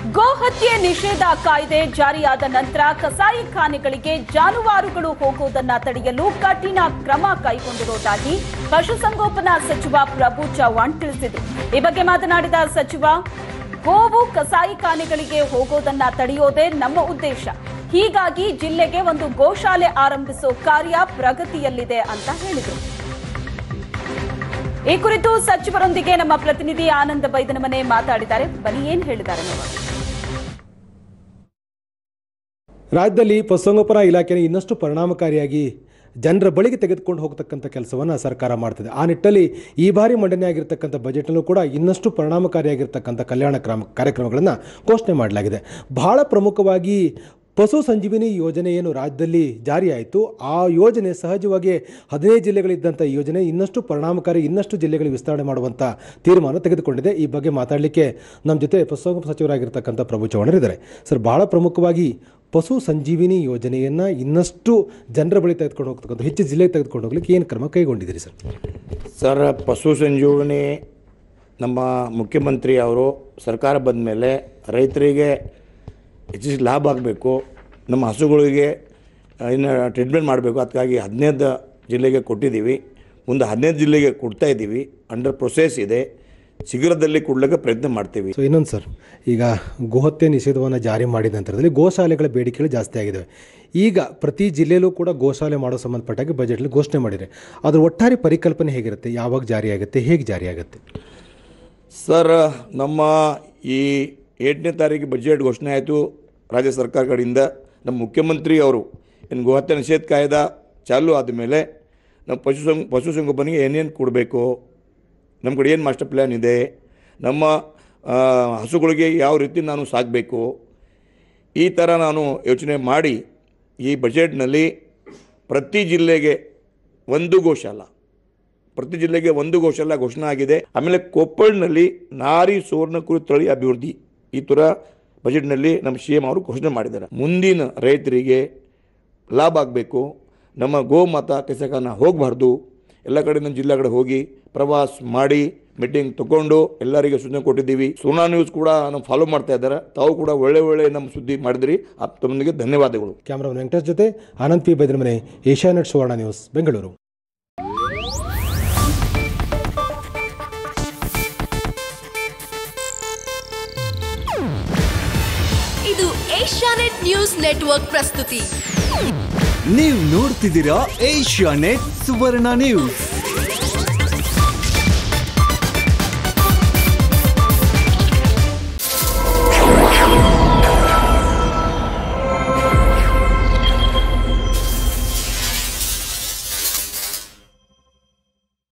ಗೋಹತ್ಯೆ ನಿಷೇಧ ಕಾಯ್ದೆ ಜಾರಿಯಾದ ನಂತರ ಕಸಾಯಿಖಾನೆಗಳಿಗೆ ಜಾನುವಾರುಗಳು ಹೋಗುವುದನ್ನ ತಡೆಯಲು ಕಠಿಣ ಕ್ರಮ ಕೈಗೊಂಡಿರುವುದಾಗಿ ಪಶುಸಂಗೋಪನಾ ಸಚಿವ ಪ್ರಭು ಚವ್ಹಾಣ್ ತಿಳಿಸಿದರು ಈ ಬಗ್ಗೆ ಮಾತನಾಡಿದ ಸಚಿವ ಗೋವು ಕಸಾಯಿಖಾನೆಗಳಿಗೆ ಹೋಗೋದನ್ನ ತಡೆಯೋದೇ ನಮ್ಮ ಉದ್ದೇಶ ಹೀಗಾಗಿ ಜಿಲ್ಲೆಗೆ ಒಂದು ಗೋಶಾಲೆ ಆರಂಭಿಸೋ ಕಾರ್ಯ ಪ್ರಗತಿಯಲ್ಲಿದೆ ಅಂತ ಹೇಳಿದರು ಈ ಕುರಿತು ಸಚಿವರೊಂದಿಗೆ ನಮ್ಮ ಪ್ರತಿನಿಧಿ ಆನಂದ ಬೈದನಮನೆ ಮಾತಾಡಿದ್ದಾರೆ ಬನ್ನಿ ಏನ್ ಹೇಳಿದ್ದಾರೆ ನೋಡೋಣ ರಾಜ್ಯದಲ್ಲಿ ಪಶುಸಂಗೋಪನಾ ಇಲಾಖೆನ ಇನ್ನಷ್ಟು ಪರಿಣಾಮಕಾರಿಯಾಗಿ ಜನರ ಬಳಿಗೆ ತೆಗೆದುಕೊಂಡು ಹೋಗ್ತಕ್ಕಂಥ ಕೆಲಸವನ್ನು ಸರ್ಕಾರ ಮಾಡ್ತಿದೆ ಆ ನಿಟ್ಟಲ್ಲಿ ಈ ಬಾರಿ ಮಂಡನೆ ಆಗಿರ್ತಕ್ಕಂಥ ಬಜೆಟ್ನಲ್ಲೂ ಕೂಡ ಇನ್ನಷ್ಟು ಪರಿಣಾಮಕಾರಿಯಾಗಿರ್ತಕ್ಕಂಥ ಕಲ್ಯಾಣ ಕ್ರಮ ಕಾರ್ಯಕ್ರಮಗಳನ್ನು ಘೋಷಣೆ ಮಾಡಲಾಗಿದೆ ಬಹಳ ಪ್ರಮುಖವಾಗಿ ಪಶು ಸಂಜೀವಿನಿ ಯೋಜನೆ ಏನು ರಾಜ್ಯದಲ್ಲಿ ಜಾರಿಯಾಯಿತು ಆ ಯೋಜನೆ ಸಹಜವಾಗಿ ಹದಿನೈದು ಜಿಲ್ಲೆಗಳಿದ್ದಂಥ ಈ ಯೋಜನೆ ಇನ್ನಷ್ಟು ಪರಿಣಾಮಕಾರಿ ಇನ್ನಷ್ಟು ಜಿಲ್ಲೆಗಳಿಗೆ ವಿಸ್ತರಣೆ ಮಾಡುವಂಥ ತೀರ್ಮಾನ ತೆಗೆದುಕೊಂಡಿದೆ ಈ ಬಗ್ಗೆ ಮಾತಾಡಲಿಕ್ಕೆ ನಮ್ಮ ಜೊತೆ ಪಶುಸಂಗೋಪನಾ ಸಚಿವರಾಗಿರ್ತಕ್ಕಂಥ ಪ್ರಭು ಚೌಹಾಣರಿದ್ದಾರೆ ಸರ್ ಭಾಳ ಪ್ರಮುಖವಾಗಿ ಪಶು ಸಂಜೀವಿನಿ ಯೋಜನೆಯನ್ನು ಇನ್ನಷ್ಟು ಜನರ ಬಳಿ ತೆಗೆದುಕೊಂಡು ಹೋಗ್ತಕ್ಕಂಥ ಹೆಚ್ಚು ಜಿಲ್ಲೆಗೆ ತೆಗೆದುಕೊಂಡು ಹೋಗ್ಲಿಕ್ಕೆ ಏನು ಕ್ರಮ ಕೈಗೊಂಡಿದ್ದೀರಿ ಸರ್ ಸರ್ ಪಶು ಸಂಜೀವನಿ ನಮ್ಮ ಮುಖ್ಯಮಂತ್ರಿ ಅವರು ಸರ್ಕಾರ ಬಂದ ಮೇಲೆ ರೈತರಿಗೆ ಹೆಚ್ಚು ಲಾಭ ಆಗಬೇಕು ನಮ್ಮ ಹಸುಗಳಿಗೆ ಇನ್ನು ಟ್ರೀಟ್ಮೆಂಟ್ ಮಾಡಬೇಕು ಅದಕ್ಕಾಗಿ ಹದಿನೈದು ಜಿಲ್ಲೆಗೆ ಕೊಟ್ಟಿದ್ದೀವಿ ಮುಂದೆ ಹದಿನೈದು ಜಿಲ್ಲೆಗೆ ಕೊಡ್ತಾ ಇದ್ದೀವಿ ಅಂಡರ್ ಪ್ರೊಸೆಸ್ ಇದೆ ಶೀಘ್ರದಲ್ಲಿ ಕೊಡ್ಲಿಕ್ಕೆ ಪ್ರಯತ್ನ ಮಾಡ್ತೀವಿ ಸೊ ಇನ್ನೊಂದು ಸರ್ ಈಗ ಗೋಹತ್ಯೆ ನಿಷೇಧವನ್ನು ಜಾರಿ ಮಾಡಿದ ನಂತರದಲ್ಲಿ ಗೋಶಾಲೆಗಳ ಬೇಡಿಕೆಗಳು ಜಾಸ್ತಿ ಆಗಿದ್ದಾವೆ ಈಗ ಪ್ರತಿ ಜಿಲ್ಲೆಯಲ್ಲೂ ಕೂಡ ಗೋಶಾಲೆ ಮಾಡೋ ಸಂಬಂಧಪಟ್ಟಾಗಿ ಬಜೆಟ್ಲಿ ಘೋಷಣೆ ಮಾಡಿದೆ ಅದರ ಒಟ್ಟಾರೆ ಪರಿಕಲ್ಪನೆ ಹೇಗಿರುತ್ತೆ ಯಾವಾಗ ಜಾರಿಯಾಗುತ್ತೆ ಹೇಗೆ ಜಾರಿಯಾಗುತ್ತೆ ಸರ್ ನಮ್ಮ ಈ ಎಂಟನೇ ತಾರೀಕು ಬಜೆಟ್ ಘೋಷಣೆ ಆಯಿತು ರಾಜ್ಯ ಸರ್ಕಾರ ಕಡೆಯಿಂದ ನಮ್ಮ ಮುಖ್ಯಮಂತ್ರಿ ಅವರು ಏನು ಗೋಹತ್ಯೆ ನಿಷೇಧ ಕಾಯ್ದೆ ಚಾಲೂ ಆದಮೇಲೆ ನಮ್ಮ ಪಶುಸಂಗ ಪಶುಸಂಗೋಪನೆಗೆ ಏನೇನು ಕೊಡಬೇಕು ನಮ್ಮ ಕಡೆ ಏನು ಮಾಸ್ಟರ್ ಪ್ಲ್ಯಾನ್ ಇದೆ ನಮ್ಮ ಆ, ಹಸುಗಳಿಗೆ ಯಾವ ರೀತಿ ನಾನು ಸಾಕಬೇಕು ಈ ಥರ ನಾನು ಯೋಚನೆ ಮಾಡಿ ಈ ಬಜೆಟ್ನಲ್ಲಿ ಪ್ರತಿ ಜಿಲ್ಲೆಗೆ ಒಂದು ಗೋಶಾಲ ಪ್ರತಿ ಜಿಲ್ಲೆಗೆ ಒಂದು ಗೋಶಾಲ ಘೋಷಣೆ ಆಗಿದೆ ಆಮೇಲೆ ಕೊಪ್ಪಳನಲ್ಲಿ ನಾರಿ ಸುವರ್ಣ ಕುರಿ ತಳಿ ಅಭಿವೃದ್ಧಿ ಈ ಥರ ಬಜೆಟ್ನಲ್ಲಿ ನಮ್ಮ ಸಿ ಎಂ ಅವರು ಘೋಷಣೆ ಮಾಡಿದ್ದಾರೆ ಮುಂದಿನ ರೈತರಿಗೆ ಲಾಭ ಆಗಬೇಕು ನಮ್ಮ ಗೋಮಾತ ಕೆಸಕನ ಹೋಗಬಾರ್ದು ಎಲ್ಲ ಕಡೆ ನಮ್ಮ ಜಿಲ್ಲೆ ಕಡೆ ಹೋಗಿ ಪ್ರವಾಸ ಮಾಡಿ ಮೀಟಿಂಗ್ ತಗೊಂಡು ಎಲ್ಲರಿಗೆ ಸೂಚನೆ ಕೊಟ್ಟಿದ್ದೀವಿ ಸೋನಾ ನ್ಯೂಸ್ ಕೂಡ ನಾವು ಫಾಲೋ ಮಾಡ್ತಾ ಇದ್ದಾರೆ ತಾವು ಕೂಡ ಒಳ್ಳೆ ಒಳ್ಳೆ ನಮ್ಮ ಸುದ್ದಿ ಮಾಡಿದ್ರಿ ಆ ತಮ್ಮನಿಗೆ ಧನ್ಯವಾದಗಳು ಕ್ಯಾಮ್ರಾಮನ್ ವೆಂಕಟೇಶ್ ಜೊತೆ Anand P Baidramane Asianet Suvarna news Bengaluru ಇದು ಏಷ್ಯಾನೆಟ್ ನ್ಯೂಸ್ ನೆಟ್ವರ್ಕ್ ಪ್ರಸ್ತುತಿ ನೀವು ನೋಡ್ತಿದ್ದೀರಾ ಏಷ್ಯಾ ನೆಟ್ ಸುವರ್ಣ ನ್ಯೂಸ್